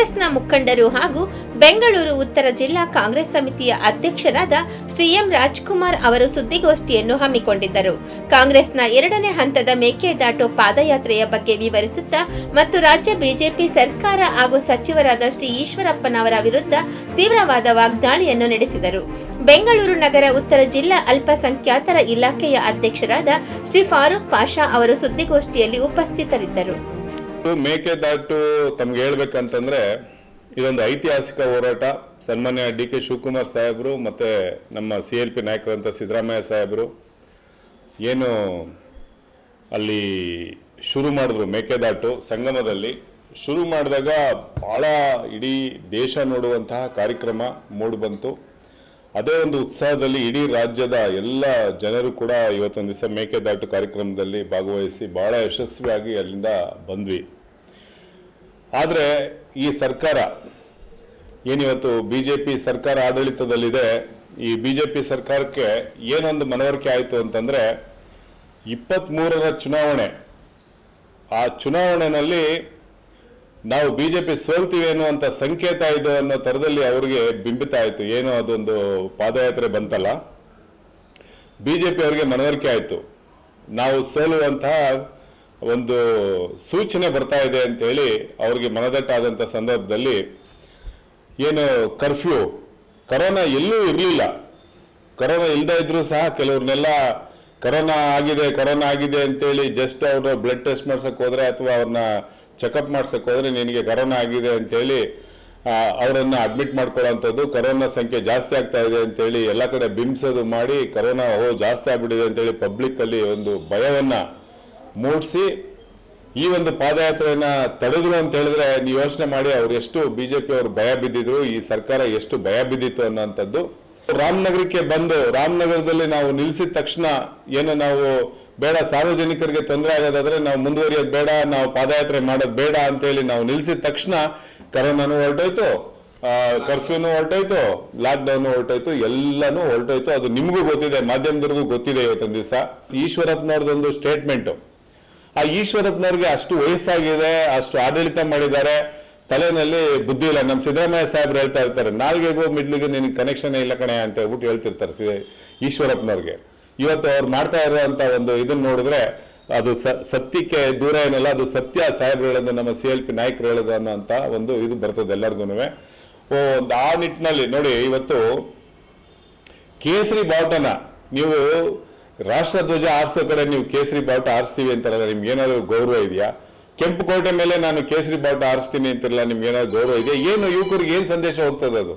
ಕಾಂಗ್ರೆಸ್ನ ಮುಖಂಡರು ಹಾಗೂ ಬೆಂಗಳೂರು ಉತ್ತರ ಜಿಲ್ಲಾ ಕಾಂಗ್ರೆಸ್ ಸಮಿತಿಯ ಅಧ್ಯಕ್ಷರಾದ ಶ್ರೀ ಎಂ ರಾಜ್ಕುಮಾರ್ ಅವರು ಸುದ್ದಿಗೋಷ್ಠಿಯನ್ನು ಹಮ್ಮಿಕೊಂಡಿದ್ದರು ಕಾಂಗ್ರೆಸ್ನ ಎರಡನೇ ಹಂತದ ಮೇಕೆದಾಟು ಪಾದಯಾತ್ರೆಯ ಬಗ್ಗೆ ವಿವರಿಸುತ್ತಾ ಮತ್ತು ರಾಜ್ಯ ಬಿಜೆಪಿ ಸರ್ಕಾರ ಹಾಗೂ ಸಚಿವರಾದ ಶ್ರೀ ಈಶ್ವರಪ್ಪನವರ ವಿರುದ್ಧ ತೀವ್ರವಾದ ವಾಗ್ದಾಳಿಯನ್ನು ನಡೆಸಿದರು ಬೆಂಗಳೂರು ನಗರ ಉತ್ತರ ಜಿಲ್ಲಾ ಅಲ್ಪಸಂಖ್ಯಾತರ ಇಲಾಖೆಯ ಅಧ್ಯಕ್ಷರಾದ ಶ್ರೀ ಫಾರೂಕ್ ಪಾಷಾ ಅವರು ಸುದ್ದಿಗೋಷ್ಠಿಯಲ್ಲಿ ಉಪಸ್ಥಿತರಿದ್ದರು ಮೇಕೆದಾಟು ತಮ್ಗೆ ಹೇಳ್ಬೇಕಂತಂದ್ರೆ ಇದೊಂದು ಐತಿಹಾಸಿಕ ಹೋರಾಟ ಸನ್ಮಾನ್ಯ ಡಿ ಕೆ ಶಿವಕುಮಾರ್ ಸಾಹೇಬರು ಮತ್ತೆ ನಮ್ಮ ಸಿ ಎಲ್ ಪಿ ನಾಯಕರಂತ ಸಿದ್ದರಾಮಯ್ಯ ಸಾಹೇಬರು ಏನು ಅಲ್ಲಿ ಶುರು ಮಾಡಿದ್ರು ಮೇಕೆದಾಟು ಸಂಗಮದಲ್ಲಿ ಶುರು ಮಾಡಿದಾಗ ಭಾಳ ಇಡೀ ದೇಶ ನೋಡುವಂತಹ ಕಾರ್ಯಕ್ರಮ ಮೂಡಿಬಂತು ಅದೇ ಒಂದು ಉತ್ಸಾಹದಲ್ಲಿ ಇಡೀ ರಾಜ್ಯದ ಎಲ್ಲ ಜನರು ಕೂಡ ಇವತ್ತೊಂದು ದಿವಸ ಮೇಕೆದಾಟು ಕಾರ್ಯಕ್ರಮದಲ್ಲಿ ಭಾಗವಹಿಸಿ ಬಹಳ ಯಶಸ್ವಿಯಾಗಿ ಅಲ್ಲಿಂದ ಬಂದ್ವಿ ಆದರೆ ಈ ಸರ್ಕಾರ ಏನಿವತ್ತು ಬಿ ಜೆ ಪಿ ಸರ್ಕಾರ ಆಡಳಿತದಲ್ಲಿದೆ ಈ ಬಿ ಜೆ ಪಿ ಸರ್ಕಾರಕ್ಕೆ ಏನೊಂದು ಮನವರಿಕೆ ಆಯಿತು ಅಂತಂದರೆ ಇಪ್ಪತ್ತ್ಮೂರರ ಚುನಾವಣೆ ಆ ಚುನಾವಣೆಯಲ್ಲಿ ನಾವು ಬಿ ಜೆ ಪಿ ಸೋಲ್ತೀವಿ ಅನ್ನುವಂಥ ಸಂಕೇತ ಇದು ಅನ್ನೋ ಥರದಲ್ಲಿ ಅವರಿಗೆ ಬಿಂಬಿತ ಆಯಿತು ಏನು ಅದೊಂದು ಪಾದಯಾತ್ರೆ ಬಂತಲ್ಲ ಬಿ ಜೆ ಪಿ ಅವರಿಗೆ ಮನವರಿಕೆ ಆಯಿತು ನಾವು ಸೋಲುವಂತಹ ಒಂದು ಸೂಚನೆ ಬರ್ತಾ ಇದೆ ಅಂತೇಳಿ ಅವ್ರಿಗೆ ಮನದಟ್ಟಾದಂಥ ಸಂದರ್ಭದಲ್ಲಿ ಏನು ಕರ್ಫ್ಯೂ ಕರೋನಾ ಎಲ್ಲೂ ಇರಲಿಲ್ಲ ಕರೋನಾ ಇಲ್ಲದೇ ಇದ್ರೂ ಸಹ ಕೆಲವ್ರನ್ನೆಲ್ಲ ಕರೋನಾ ಆಗಿದೆ ಕರೋನಾ ಆಗಿದೆ ಅಂತೇಳಿ ಜಸ್ಟ್ ಅವ್ರ ಬ್ಲಡ್ ಟೆಸ್ಟ್ ಮಾಡ್ಸಕ್ಕೆ ಹೋದ್ರೆ ಅಥವಾ ಅವ್ರನ್ನ ಚೆಕಪ್ ಮಾಡ್ಸಕ್ಕೆ ಹೋದ್ರೆ ನಿನಗೆ ಕರೋನಾ ಆಗಿದೆ ಅಂತೇಳಿ ಆ, ಅವರನ್ನ ಅಡ್ಮಿಟ್ ಮಾಡ್ಕೊಳ್ಳೋಂಥದ್ದು ಕರೋನಾ ಸಂಖ್ಯೆ ಜಾಸ್ತಿ ಆಗ್ತಾ ಇದೆ ಅಂತೇಳಿ ಎಲ್ಲ ಕಡೆ ಬಿಂಬಿಸೋದು ಮಾಡಿ ಕರೋನಾ ಓ ಜಾಸ್ತಿ ಆಗ್ಬಿಟ್ಟಿದೆ ಅಂತೇಳಿ ಪಬ್ಲಿಕ್ಕಲ್ಲಿ ಒಂದು ಭಯವನ್ನ ಮೂಡಿಸಿ ಈ ಒಂದು ಪಾದಯಾತ್ರೆಯನ್ನ ತಡೆದ್ರು ಅಂತ ಹೇಳಿದ್ರೆ ನೀವು ಯೋಚನೆ ಮಾಡಿ ಅವ್ರು ಎಷ್ಟು ಬಿಜೆಪಿ ಅವರು ಭಯ ಬಿದ್ದಿದ್ರು ಈ ಸರ್ಕಾರ ಎಷ್ಟು ಭಯ ಬಿದ್ದಿತ್ತು ಅನ್ನೋಂಥದ್ದು ರಾಮನಗರಕ್ಕೆ ಬಂದು ರಾಮನಗರದಲ್ಲಿ ನಾವು ನಿಲ್ಲಿಸಿದ ತಕ್ಷಣ ಏನು ನಾವು ಬೇಡ ಸಾರ್ವಜನಿಕರಿಗೆ ತೊಂದರೆ ಆಗೋದಾದ್ರೆ ನಾವು ಮುಂದುವರಿಯೋದು ಬೇಡ ನಾವು ಪಾದಯಾತ್ರೆ ಮಾಡೋದು ಬೇಡ ಅಂತೇಳಿ ನಾವು ನಿಲ್ಲಿಸಿದ ತಕ್ಷಣ ಕರೋನಾನು ಹೊರಟೋಯ್ತು ಕರ್ಫ್ಯೂನು ಹೊರಟೋಯ್ತು ಲಾಕ್ಡೌನ್ ಹೊರಟೋಯ್ತು ಎಲ್ಲಾನು ಹೊರಟೋಯ್ತು ಅದು ನಿಮಗೂ ಗೊತ್ತಿದೆ ಮಾಧ್ಯಮದವ್ರಿಗೂ ಗೊತ್ತಿದೆ ಇವತ್ತೊಂದು ದಿವಸ ಈಶ್ವರಪ್ಪನವ್ರದ್ದೊಂದು ಸ್ಟೇಟ್ಮೆಂಟು ಆ ಈಶ್ವರಪ್ಪನವ್ರಿಗೆ ಅಷ್ಟು ವಯಸ್ಸಾಗಿದೆ ಅಷ್ಟು ಆಡಳಿತ ಮಾಡಿದ್ದಾರೆ ತಲೆನಲ್ಲಿ ಬುದ್ಧಿ ಇಲ್ಲ ನಮ್ಮ ಸಿದ್ದರಾಮಯ್ಯ ಸಾಹೇಬ್ರು ಹೇಳ್ತಾ ಇರ್ತಾರೆ ನಾಲ್ಗೆಗೂ ಮಿಡ್ಲಿಗೂ ನಿನಗೆ ಕನೆಕ್ಷನ್ ಇಲ್ಲ ಕಣೆ ಅಂತ ಹೇಳ್ಬಿಟ್ಟು ಹೇಳ್ತಿರ್ತಾರೆ ಸಿ ಈಶ್ವರಪ್ಪನವ್ರಿಗೆ ಇವತ್ತು ಅವ್ರು ಮಾಡ್ತಾ ಇರೋಂಥ ಒಂದು ಇದನ್ನ ನೋಡಿದ್ರೆ ಅದು ಸ- ಸತ್ಯಕ್ಕೆ ದೂರ ಏನಲ್ಲ ಅದು ಸತ್ಯ ಸಾಹೇಬ್ರು ಹೇಳೋದು ನಮ್ಮ ಸಿ ಎಲ್ ಪಿ ನಾಯಕರು ಹೇಳೋದು ಅನ್ನೋಂಥ ಒಂದು ಇದು ಬರ್ತದೆ ಎಲ್ಲರಿಗೂ ಓ ಒಂದು ಆ ನಿಟ್ಟಿನಲ್ಲಿ ನೋಡಿ ಇವತ್ತು ಕೇಸರಿ ಬಾವುಟನ ನೀವು ರಾಷ್ಟ್ರಧ್ವಜ ಆರಿಸೋ ಕಡೆ ನೀವು ಕೇಸರಿ ಬಾವುಟ ಆರಿಸ್ತೀವಿ ಅಂತಾರಲ್ಲ ನಿಮ್ಗೆ ಏನಾದ್ರು ಗೌರವ ಇದೆಯಾ ಕೆಂಪು ಕೋಟೆ ಮೇಲೆ ನಾನು ಕೇಸರಿ ಬಾವುಟ ಆರಿಸ್ತೀನಿ ಅಂತಿರಲ್ಲ ನಿಮ್ಗೆ ಏನಾದ್ರು ಗೌರವ ಇದೆಯಾ ಏನು ಯುವಕರಿಗೆ ಏನು ಸಂದೇಶ ಹೋಗ್ತದೆ ಅದು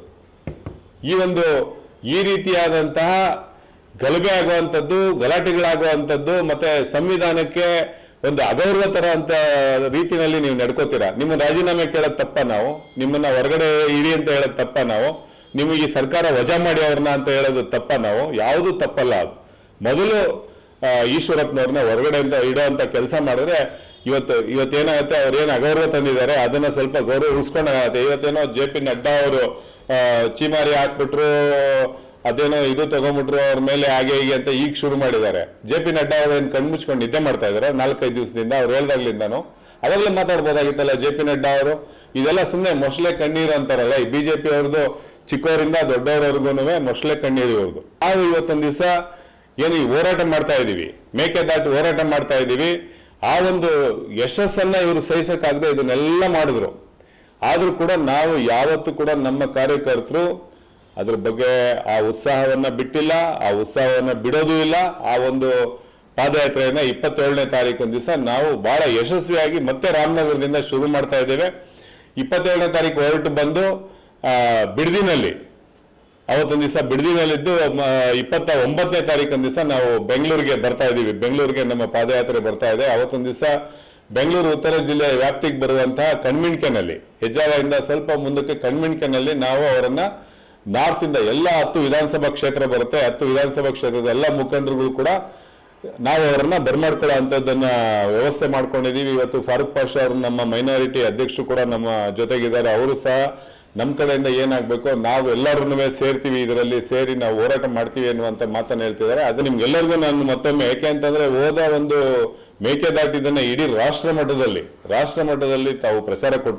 ಈ ಒಂದು ಈ ರೀತಿಯಾದಂತಹ ಗಲಭೆ ಆಗುವಂಥದ್ದು ಗಲಾಟೆಗಳಾಗುವಂಥದ್ದು ಮತ್ತೆ ಸಂವಿಧಾನಕ್ಕೆ ಒಂದು ಅಗೌರವ ತರ ಅಂತ ರೀತಿನಲ್ಲಿ ನೀವು ನಡ್ಕೋತೀರಾ ನಿಮ್ಮ ರಾಜೀನಾಮೆ ಕೇಳೋದು ತಪ್ಪ ನಾವು ನಿಮ್ಮನ್ನ ಹೊರಗಡೆ ಇಡಿ ಅಂತ ಹೇಳೋದು ತಪ್ಪ ನಾವು ನಿಮಗೆ ಈ ಸರ್ಕಾರ ವಜಾ ಮಾಡಿ ಅವ್ರನ್ನ ಅಂತ ಹೇಳೋದು ತಪ್ಪ ನಾವು ಯಾವುದು ತಪ್ಪಲ್ಲ ಅದು ಮೊದಲು ಆ, ಈಶ್ವರಪ್ಪನವ್ರನ್ನ ಹೊರಗಡೆ ಅಂತ ಇಡೋ ಅಂತ ಕೆಲಸ ಮಾಡಿದ್ರೆ ಇವತ್ತು ಇವತ್ತೇನಾಗುತ್ತೆ ಅವ್ರು ಏನು ಅಗೌರವ ತಂದಿದ್ದಾರೆ ಅದನ್ನ ಸ್ವಲ್ಪ ಗೌರವ ಉಳಿಸ್ಕೊಂಡಾಗತ್ತೆ ಇವತ್ತೇನೋ ಜೆ ಪಿ ನಡ್ಡಾ ಅವರು ಚೀಮಾರಿ ಹಾಕ್ಬಿಟ್ರು ಅದೇನೋ ಇದು ತಗೊಂಡ್ಬಿಟ್ರು ಅವ್ರ ಮೇಲೆ ಹಾಗೆ ಹೀಗೆ ಅಂತ ಈಗ ಶುರು ಮಾಡಿದ್ದಾರೆ ಜೆ ಪಿ ನಡ್ಡಾ ಅವ್ರು ಏನು ಕಣ್ಮುಚ್ಕೊಂಡು ನಿದ್ದೆ ಮಾಡ್ತಾ ಇದ್ದಾರೆ ನಾಲ್ಕೈದು ದಿವಸದಿಂದ ಅವ್ರು ಹೇಳ್ದಾಗ್ಲಿಂದಾನು ಅವಾಗಲೇ ಮಾತಾಡ್ಬೋದಾಗಿತ್ತಲ್ಲ ಜೆ ಪಿ ನಡ್ಡಾ ಅವರು ಇದೆಲ್ಲ ಸುಮ್ಮನೆ ಮೊಸಳೆ ಕಣ್ಣೀರು ಅಂತಾರಲ್ಲ ಈ ಬಿಜೆಪಿ ಅವ್ರದ್ದು ಚಿಕ್ಕವರಿಂದ ದೊಡ್ಡವರವರೆಗೂ ಮೊಸಳೆ ಕಣ್ಣೀರು ಇವ್ರದ್ದು ನಾವು ಇವತ್ತೊಂದು ದಿವಸ ಏನು ಈ ಹೋರಾಟ ಮಾಡ್ತಾ ಇದೀವಿ ಮೇಕೆದಾಟು ಹೋರಾಟ ಮಾಡ್ತಾ ಇದೀವಿ ಆ ಒಂದು ಯಶಸ್ಸನ್ನ ಇವರು ಸಹಿಸಕ್ಕಾಗದೆ ಇದನ್ನೆಲ್ಲ ಮಾಡಿದ್ರು ಆದ್ರೂ ಕೂಡ ನಾವು ಯಾವತ್ತೂ ಕೂಡ ನಮ್ಮ ಕಾರ್ಯಕರ್ತರು ಅದ್ರ ಬಗ್ಗೆ ಆ ಉತ್ಸಾಹವನ್ನ ಬಿಟ್ಟಿಲ್ಲ ಆ ಉತ್ಸಾಹವನ್ನ ಬಿಡೋದು ಇಲ್ಲ ಆ ಒಂದು ಪಾದಯಾತ್ರೆಯನ್ನ ಇಪ್ಪತ್ತೇಳನೇ ತಾರೀಕು ದಿವಸ ನಾವು ಬಹಳ ಯಶಸ್ವಿಯಾಗಿ ಮತ್ತೆ ರಾಮನಗರದಿಂದ ಶುರು ಮಾಡ್ತಾ ಇದ್ದೇವೆ ಇಪ್ಪತ್ತೇಳನೇ ತಾರೀಕು ಹೊರಟು ಬಂದು ಆ, ಬಿಡದಿನಲ್ಲಿ ಅವತ್ತೊಂದು ದಿವಸ ಬಿಡದಿನಲ್ಲಿದ್ದು ಮ- ಇಪ್ಪತ್ತ ಒಂಬತ್ತನೇ ತಾರೀಕು ದಿವಸ ನಾವು ಬೆಂಗಳೂರಿಗೆ ಬರ್ತಾ ಇದ್ದೀವಿ ಬೆಂಗಳೂರಿಗೆ ನಮ್ಮ ಪಾದಯಾತ್ರೆ ಬರ್ತಾ ಇದೆ ಅವತ್ತೊಂದು ದಿವಸ ಬೆಂಗಳೂರು ಉತ್ತರ ಜಿಲ್ಲೆಯ ವ್ಯಾಪ್ತಿಗೆ ಬರುವಂತಹ ಕಣ್ಮಿಣ್ಕೆನಲ್ಲಿ ಹೆಜ್ಜಾಲದಿಂದ ಸ್ವಲ್ಪ ಮುಂದಕ್ಕೆ ಕಣ್ಮಿಣ್ಕೆನಲ್ಲಿ ನಾವು ಅವರನ್ನ ನಾರ್ತ್ ಇಂದ ಎಲ್ಲ ಹತ್ತು ವಿಧಾನಸಭಾ ಕ್ಷೇತ್ರ ಬರುತ್ತೆ ಹತ್ತು ವಿಧಾನಸಭಾ ಕ್ಷೇತ್ರದ ಎಲ್ಲ ಮುಖಂಡರುಗಳು ಕೂಡ ನಾವು ಅವರನ್ನ ಬರ್ಮಾಡ್ಕೊಳ್ಳೋ ಅಂಥದ್ದನ್ನ ವ್ಯವಸ್ಥೆ ಮಾಡ್ಕೊಂಡಿದೀವಿ ಇವತ್ತು ಫಾರೂಕ್ ಪಾಷಾ ಅವರು ನಮ್ಮ ಮೈನಾರಿಟಿ ಅಧ್ಯಕ್ಷರು ಕೂಡ ನಮ್ಮ ಜೊತೆಗಿದ್ದಾರೆ ಅವರು ಸಹ ನಮ್ಮ ಕಡೆಯಿಂದ ಏನಾಗಬೇಕು ನಾವು ಎಲ್ಲರನ್ನೂ ಸೇರ್ತೀವಿ ಇದರಲ್ಲಿ ಸೇರಿ ನಾವು ಹೋರಾಟ ಮಾಡ್ತೀವಿ ಅನ್ನುವಂಥ ಮಾತನ್ನು ಹೇಳ್ತಿದ್ದಾರೆ ಅದು ನಿಮ್ಗೆಲ್ಲರಿಗೂ ನಾನು ಮತ್ತೊಮ್ಮೆ ಯಾಕೆ ಅಂತಂದ್ರೆ ಹೋದ ಒಂದು ಮೇಕೆದಾಟಿದನ್ನ ಇಡೀ ರಾಷ್ಟ್ರ ಮಟ್ಟದಲ್ಲಿ ರಾಷ್ಟ್ರ ಮಟ್ಟದಲ್ಲಿ ತಾವು ಪ್ರಚಾರ ಕೊಟ್ರಿ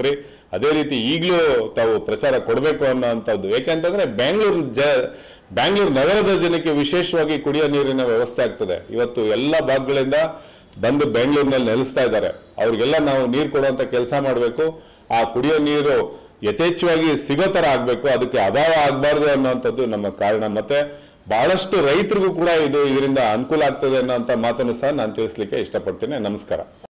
ಅದೇ ರೀತಿ ಈಗಲೂ ತಾವು ಪ್ರಚಾರ ಕೊಡಬೇಕು ಅನ್ನೋಂಥದ್ದು ಯಾಕೆಂತಂದ್ರೆ ಬೆಂಗಳೂರು ಜ ಬ್ಯಾಂಗ್ಳೂರು ನಗರದ ಜನಕ್ಕೆ ವಿಶೇಷವಾಗಿ ಕುಡಿಯೋ ನೀರಿನ ವ್ಯವಸ್ಥೆ ಆಗ್ತದೆ ಇವತ್ತು ಎಲ್ಲ ಭಾಗಗಳಿಂದ ಬಂದು ಬೆಂಗಳೂರಿನಲ್ಲಿ ನೆಲೆಸ್ತಾ ಇದ್ದಾರೆ ಅವ್ರಿಗೆಲ್ಲ ನಾವು ನೀರು ಕೊಡುವಂತ ಕೆಲಸ ಮಾಡಬೇಕು ಆ ಕುಡಿಯೋ ನೀರು ಯಥೇಚ್ಛವಾಗಿ ಸಿಗೋ ತರ ಆಗ್ಬೇಕು ಅದಕ್ಕೆ ಅಭಾವ ಆಗಬಾರ್ದು ಅನ್ನೋಂಥದ್ದು ನಮ್ಮ ಕಾರಣ ಮತ್ತೆ ಬಹಳಷ್ಟು ರೈತರಿಗೂ ಕೂಡ ಇದು ಇದರಿಂದ ಅನುಕೂಲ ಆಗ್ತದೆ ಅನ್ನೋಂಥ ಮಾತನ್ನು ಸಹ ನಾನು ತಿಳಿಸ್ಲಿಕ್ಕೆ ಇಷ್ಟಪಡ್ತೀನಿ ನಮಸ್ಕಾರ